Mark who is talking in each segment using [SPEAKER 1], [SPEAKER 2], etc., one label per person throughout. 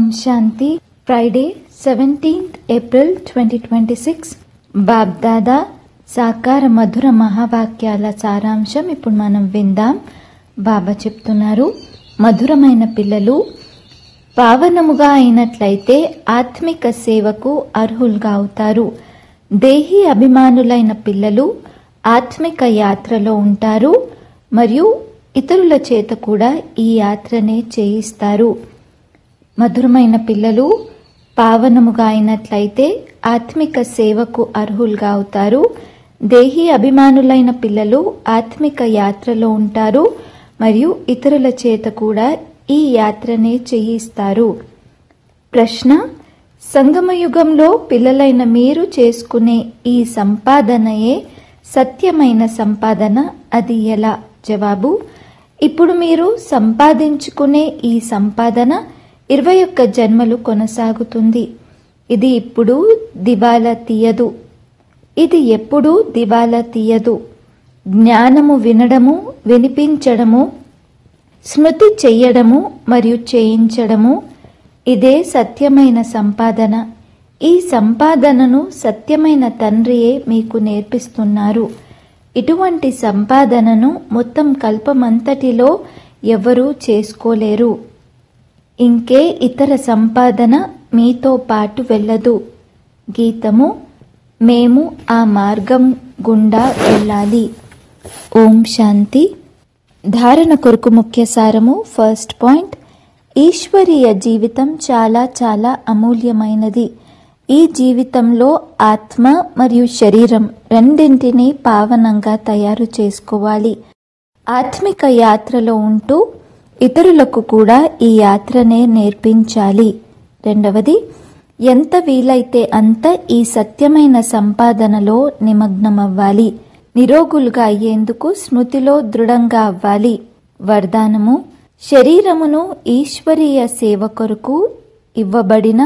[SPEAKER 1] శాంతి Friday seventeenth April twenty twenty six BapDada సాకార మధుర మహావాక్యాల సారాంశం ఇప్పుడు మనం విందాం బాబా చెప్తున్నారు మధురమైన పిల్లలు పావనముగా అయినట్లయితే ఆత్మిక సేవకు అర్హులుగా అవుతారు దేహి అభిమానులైన పిల్లలు ఆత్మిక యాత్రలో ఉంటారు మరియు ఇతరుల చేత కూడా ఈ యాత్రనే చేయిస్తారు మధురమైన పిల్లలు పావనముగా అయినట్లయితే ఆత్మిక సేవకు అర్హులుగా అవుతారు దేహి అభిమానులైన పిల్లలు ఆత్మిక యాత్రలో ఉంటారు మరియు ఇతరుల చేత కూడా ఈ యాత్రనే చేయిస్తారు ప్రశ్న సంగమయుగంలో పిల్లలైన మీరు చేసుకునే ఈ సంపాదనయే సత్యమైన సంపాదన అది ఎలా జవాబు ఇప్పుడు మీరు సంపాదించుకునే ఈ సంపాదన ఇరవై ఒక్క జన్మలు కొనసాగుతుంది ఇది ఇప్పుడు దివాలా తీయదు ఇది ఎప్పుడూ దివాలా తీయదు జ్ఞానము వినడము వినిపించడము స్మృతి చెయ్యడము మరియు చేయించడము ఇదే సత్యమైన సంపాదన ఈ సంపాదనను సత్యమైన తండ్రియే మీకు నేర్పిస్తున్నారు ఇటువంటి సంపాదనను మొత్తం కల్పమంతటిలో ఎవరూ చేసుకోలేరు ఇంకే ఇతర సంపాదన మీతో పాటు వెళ్ళదు గీతము మేము ఆ మార్గం గుండా వెళ్ళాలి ఓం శాంతి ధారణ కొరకు ముఖ్య సారము ఫస్ట్ పాయింట్ ఈశ్వరీయ జీవితం చాలా చాలా అమూల్యమైనది ఈ జీవితంలో ఆత్మ మరియు శరీరం రెండింటినీ పావనంగా తయారు చేసుకోవాలి ఆత్మిక యాత్రలో ఉంటూ ఇతరులకు కూడా ఈ యాత్రనే నేర్పించాలి రెండవది ఎంత వీలైతే అంత ఈ సత్యమైన సంపాదనలో నిమగ్నమవ్వాలి నిరోగులుగా అయ్యేందుకు స్మృతిలో దృఢంగా అవ్వాలి వరదానము శరీరమును ఈశ్వరీయ సేవ కొరకు ఇవ్వబడిన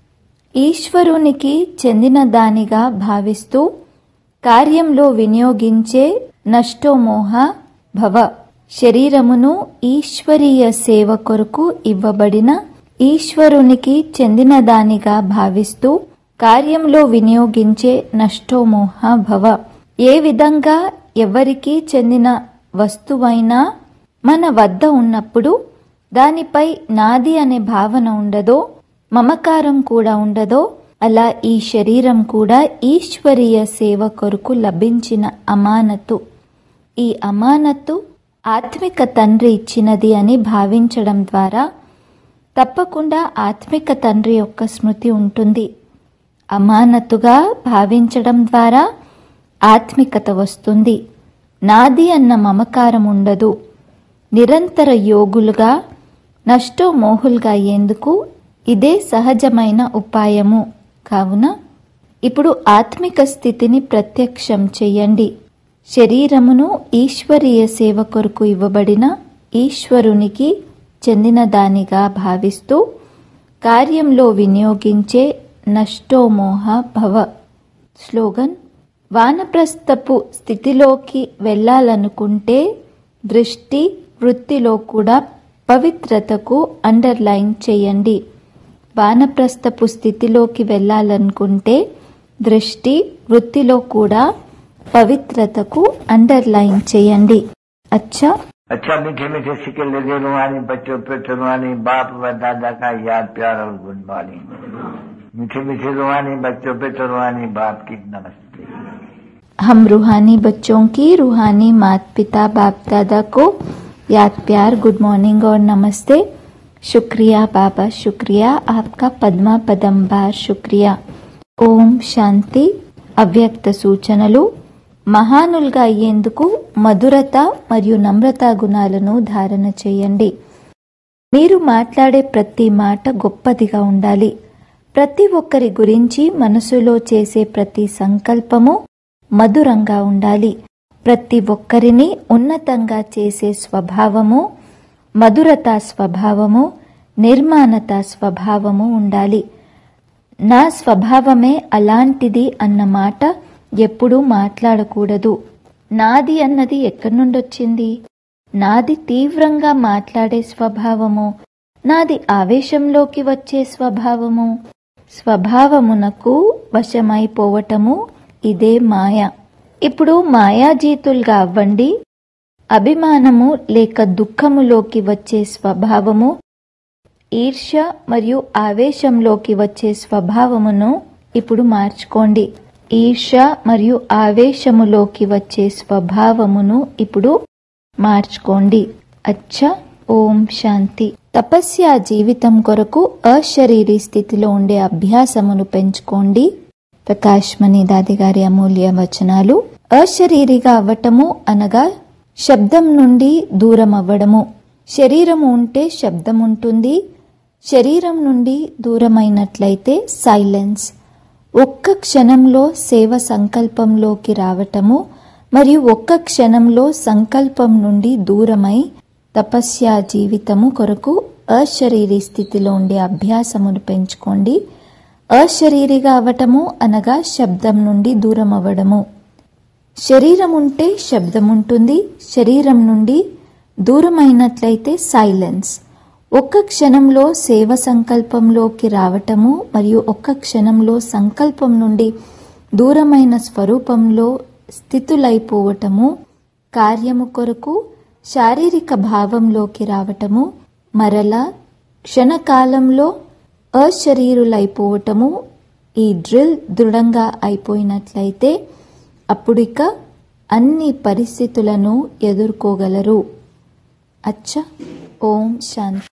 [SPEAKER 1] ఈశ్వరునికి చెందిన దానిగా భావిస్తూ కార్యంలో వినియోగించే నష్టోమోహ భవ శరీరమును ఈశ్వరీయ సేవ కొరకు ఇవ్వబడిన ఈశ్వరునికి చెందిన దానిగా భావిస్తూ కార్యంలో వినియోగించే నష్టోమోహ భవ ఏ విధంగా ఎవరికి చెందిన వస్తువైనా మన వద్ద ఉన్నప్పుడు దానిపై నాది అనే భావన ఉండదో మమకారం కూడా ఉండదో అలా ఈ శరీరం కూడా ఈశ్వరీయ సేవ కొరకు లభించిన అమానతు ఈ అమానతు ఆత్మిక తండ్రి ఇచ్చినది అని భావించడం ద్వారా తప్పకుండా ఆత్మిక తండ్రి యొక్క స్మృతి ఉంటుంది అమానతుగా భావించడం ద్వారా ఆత్మికత వస్తుంది నాది అన్న మమకారం ఉండదు నిరంతర యోగులుగా నష్టోమోహులుగా అయ్యేందుకు ఇదే సహజమైన ఉపాయము కావున ఇప్పుడు ఆత్మిక స్థితిని ప్రత్యక్షం చెయ్యండి శరీరమును ఈశ్వరీయ సేవ కొరకు ఇవ్వబడిన ఈశ్వరునికి చెందిన దానిగా భావిస్తూ కార్యంలో వినియోగించే నష్టోమోహ భవ స్లోగన్ వానప్రస్థపు స్థితిలోకి వెళ్ళాలనుకుంటే దృష్టి వృత్తిలో కూడా పవిత్రతకు అండర్లైన్ చేయండి వానప్రస్థపు స్థితిలోకి వెళ్ళాలనుకుంటే దృష్టి వృత్తిలో కూడా పవిత్రతకు అండర్లైన్ చేయండి అచ్చా
[SPEAKER 2] अच्छा मीठे मीठे सिक्के लगे रुहानी बच्चों पे रुहानी बाप व दादा का याद प्यार और गुड मॉर्निंग मीठे मीठे रुहानी बच्चों पे रुहानी बाप की नमस्ते
[SPEAKER 1] हम रूहानी बच्चों की रूहानी माता पिता बाप दादा को याद प्यार गुड मॉर्निंग और नमस्ते शुक्रिया बाबा शुक्रिया आपका पद्मा पदंबार शुक्रिया ఓం శాంతి అవ్యక్త సూచనలు మహానులుగా అయ్యేందుకు మధురత మరియు నమ్రతా గుణాలను ధారణ చేయండి మీరు మాట్లాడే ప్రతి మాట గొప్పదిగా ఉండాలి ప్రతి ఒక్కరి గురించి మనసులో చేసే ప్రతి సంకల్పము మధురంగా ఉండాలి ప్రతి ఒక్కరిని ఉన్నతంగా చేసే స్వభావము మధురతా స్వభావము నిర్మాణత స్వభావము ఉండాలి నా స్వభావమే అలాంటిది అన్న మాట ఎప్పుడూ మాట్లాడకూడదు నాది అన్నది ఎక్కడి నుండి వచ్చింది నాది తీవ్రంగా మాట్లాడే స్వభావము నాది ఆవేశంలోకి వచ్చే స్వభావము స్వభావమునకు వశమైపోవటము ఇదే మాయ ఇప్పుడు మాయాజీతులుగా అవ్వండి అభిమానము లేక దుఃఖములోకి వచ్చే స్వభావము ఈర్ష్య మరియు ఆవేశంలోకి వచ్చే స్వభావమును ఇప్పుడు మార్చుకోండి ఈర్ష్య మరియు ఆవేశములోకి వచ్చే స్వభావమును ఇప్పుడు మార్చుకోండి అచ్చ ఓం శాంతి తపస్య జీవితం కొరకు అశరీరీ స్థితిలో ఉండే అభ్యాసమును పెంచుకోండి ప్రకాశ్మణి దాది గారి అమూల్య వచనాలు అశరీరిగా అవ్వటము అనగా శబ్దం నుండి దూరం అవ్వడము శరీరము ఉంటే శబ్దం ఉంటుంది శరీరం నుండి దూరమైనట్లయితే సైలెన్స్ ఒక్క క్షణంలో సేవ సంకల్పంలోకి రావటము మరియు ఒక్క క్షణంలో సంకల్పం నుండి దూరమై తపస్య జీవితము కొరకు అశరీరీ స్థితిలో ఉండే అభ్యాసమును పెంచుకోండి అశరీరిగా అవటము అనగా శబ్దం నుండి దూరం అవ్వడము శరీరం ఉంటే శబ్దం ఉంటుంది శరీరం నుండి దూరమైనట్లయితే సైలెన్స్ ఒక్క క్షణంలో సేవ సంకల్పంలోకి రావటము మరియు ఒక్క క్షణంలో సంకల్పం నుండి దూరమైన స్వరూపంలో స్థితులైపోవటము కార్యము కొరకు శారీరక భావంలోకి రావటము మరలా క్షణకాలంలో అశరీరులైపోవటము ఈ డ్రిల్ దృఢంగా అయిపోయినట్లయితే అప్పుడిక అన్ని పరిస్థితులను ఎదుర్కోగలరు అచ్చ ఓం శాంతి